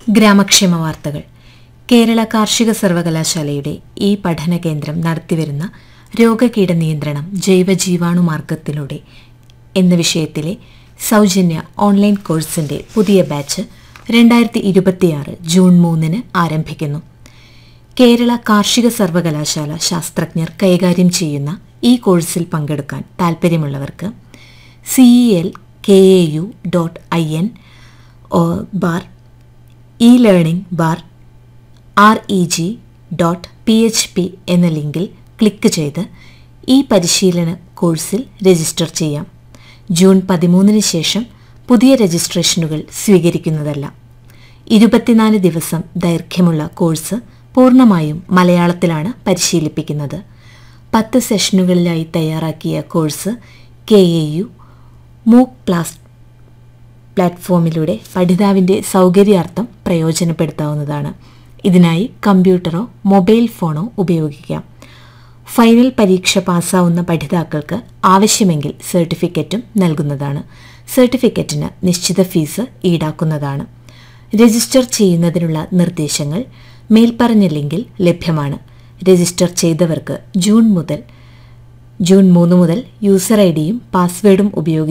ഗ്രാമക്ഷേമ വാർത്തകൾ കേരള കാർഷിക സർവകലാശാലയുടെ ഈ പഠന കേന്ദ്രം നടത്തിവരുന്ന രോഗകീട നിയന്ത്രണം ജൈവജീവാണു മാർഗത്തിലൂടെ എന്ന വിഷയത്തിലെ സൗജന്യ ഓൺലൈൻ കോഴ്സിന്റെ പുതിയ ബാച്ച് രണ്ടായിരത്തി ഇരുപത്തിയാറ് ജൂൺ മൂന്നിന് ആരംഭിക്കുന്നു കേരള കാർഷിക സർവകലാശാല ശാസ്ത്രജ്ഞർ കൈകാര്യം ചെയ്യുന്ന ഈ കോഴ്സിൽ പങ്കെടുക്കാൻ താൽപ്പര്യമുള്ളവർക്ക് C E L K A U dot I N bar E learning bar R E G dot P H P എന്ന ലിങ്കിൽ ക്ലിക്ക് ചെയ്ത് ഈ പരിശീലന കോഴ്സിൽ രജിസ്റ്റർ ചെയ്യാം ജൂൺ പതിമൂന്നിന് ശേഷം പുതിയ രജിസ്ട്രേഷനുകൾ സ്വീകരിക്കുന്നതല്ല ഇരുപത്തിനാല് ദിവസം ദൈർഘ്യമുള്ള കോഴ്സ് പൂർണ്ണമായും മലയാളത്തിലാണ് പരിശീലിപ്പിക്കുന്നത് പത്ത് സെഷനുകളിലായി തയ്യാറാക്കിയ course K A U MOOC class പ്ലാറ്റ്ഫോമിലൂടെ പഠിതാവിൻ്റെ സൗകര്യാർത്ഥം പ്രയോജനപ്പെടുത്താവുന്നതാണ് ഇതിനായി കമ്പ്യൂട്ടറോ മൊബൈൽ ഫോണോ ഉപയോഗിക്കാം ഫൈനൽ പരീക്ഷ പാസ്സാവുന്ന പഠിതാക്കൾക്ക് ആവശ്യമെങ്കിൽ സർട്ടിഫിക്കറ്റും നൽകുന്നതാണ് സർട്ടിഫിക്കറ്റിന് നിശ്ചിത ഫീസ് ഈടാക്കുന്നതാണ് രജിസ്റ്റർ ചെയ്യുന്നതിനുള്ള നിർദ്ദേശങ്ങൾ മേൽപ്പറഞ്ഞ ലിങ്കിൽ ലഭ്യമാണ് രജിസ്റ്റർ ചെയ്തവർക്ക് ജൂൺ മുതൽ ജൂൺ മൂന്ന് മുതൽ യൂസർ ഐ ഡിയും പാസ്വേഡും ഉപയോഗിച്ച്